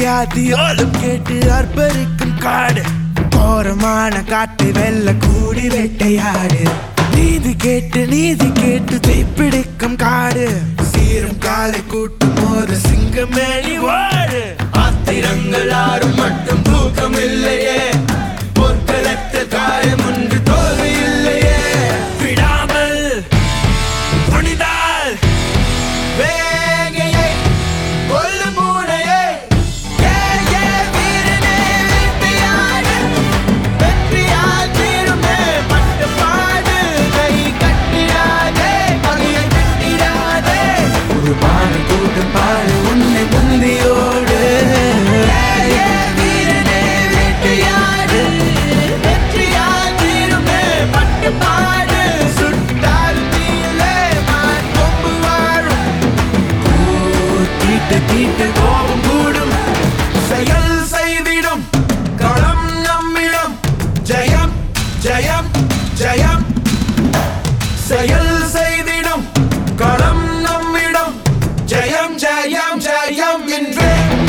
வியாதியோடும் கேட்டு அர்ப்பரிக்கும் காடு கோரமான காட்டு வெல்ல கூடி வேட்டையாடு நீதி கேட்டு நீதி கேட்டு தீப்பிடிக்கும் காடு சீரும் காலை கூட்டும் போது சிங்கமேனி வாடு ஆத்திரங்கள் யாரும் மட்டும் தூக்கம் இல்லையே பொற்களத்தில் காயம் ஒன்று தோல்வி இல்லையே விடாமல் துணிந்தால் வேகையை கொல்லும் பூனையை ஏ, ஏ, வீரனே, வேட்டையாடு. வெற்றியால் தீருமே பட்டுப்பாடு. கை கட்டிடாதே, பகையை வெட்டிடாதே. ஒரு பானை கூட்டம் பாடு உன்னை முந்தியோடு ஏ, ஏ, வீரனே, வேட்டையாடு. வெற்றியால் தீருமே பட்டுப்பாடு. சுட்டால் தீயிலே மான் கொம்பு வாழும் தீட்டு தீட்டு கோபம் கூடும் செயல் செய்திடும் களம் நம்மிடம் ஜெயம் ஜெயம் ஜெயம் செயல் செய்திடும் களம் நம்மிடம் ஜெயம் ஜெயம் ஜெயம் என்றே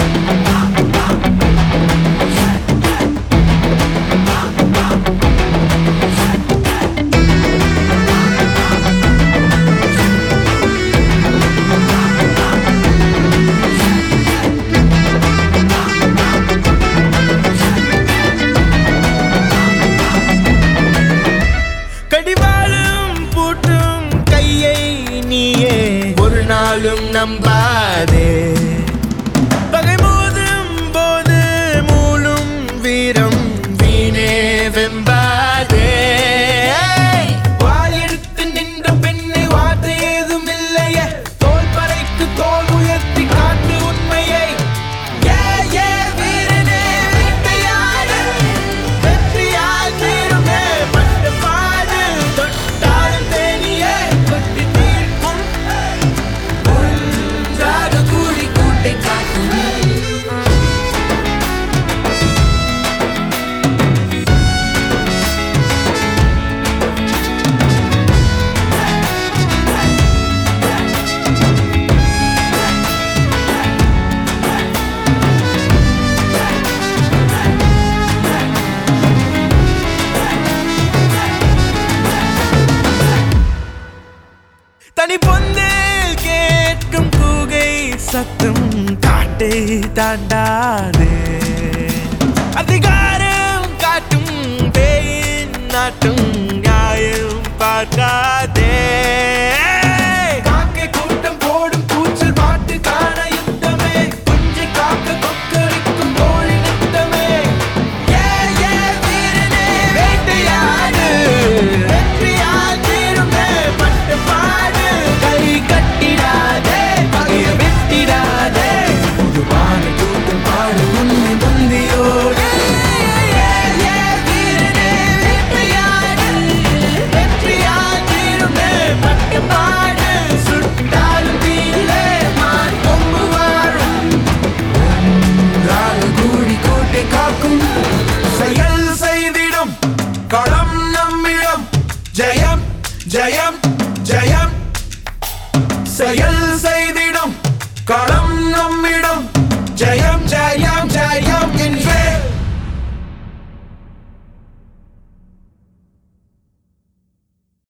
கடிவாளும் பூட்டும் கையை நீயே ஒரு நாளும் நம்பாதே பகை மோதும் போது மூலும் வீரம் வீணே வெம்பாதே வாயெடுத்து நின்ற பெண்ணை வார்த்தை ஏதும் இல்லையே தோல் பறைக்கு தோல் உயர்த்தி காட்டு உண்மையை ஏ ஏ வீரனே வேட்டையாடு வெற்றியால் தீருமே பட்டு பாடு தொட்டாலும் தேனியே கொட்டி தீர்க்கும் ஒன்றாக கூடி கூட்டை காக்கும் தனி பொந்தில் கேட்கும் கூகை சத்தம் காட்டை தாண்டாதே அதிகாரம் காட்டும் பேயின் நாட்டும் நியாயம் பார்க்காதே காக்கை கூட்டம் போடும் கூச்சல் பாட்டு காண யுத்தமே குஞ்சை காக்க கொக்கரிக்கும் கோழி நித்தமே ஏ ஏ வீரனே வேட்டையாடு வெற்றியால் தீருமே பட்டு பாடு கை கட்டிடாதே பகைய வெட்டிடாதே ஒரு பானை கூட்டம் பாடு உன்னை முந்தியோடு ஏ, ஏ, வீரனே, வேட்டையாடு. வெற்றியால் தீருமே பட்டு பாடு. சுட்டாலும் தீயிலே மான் கொம்பு வாழும் ஒன்றாக கூடி கூட்டை காக்கும் செயல் செய்திடும் களம் நம்மிடம் ஜெயம் ஜெயம் ஜெயம் செயல் செய்திடும் களம் நம்மிடம்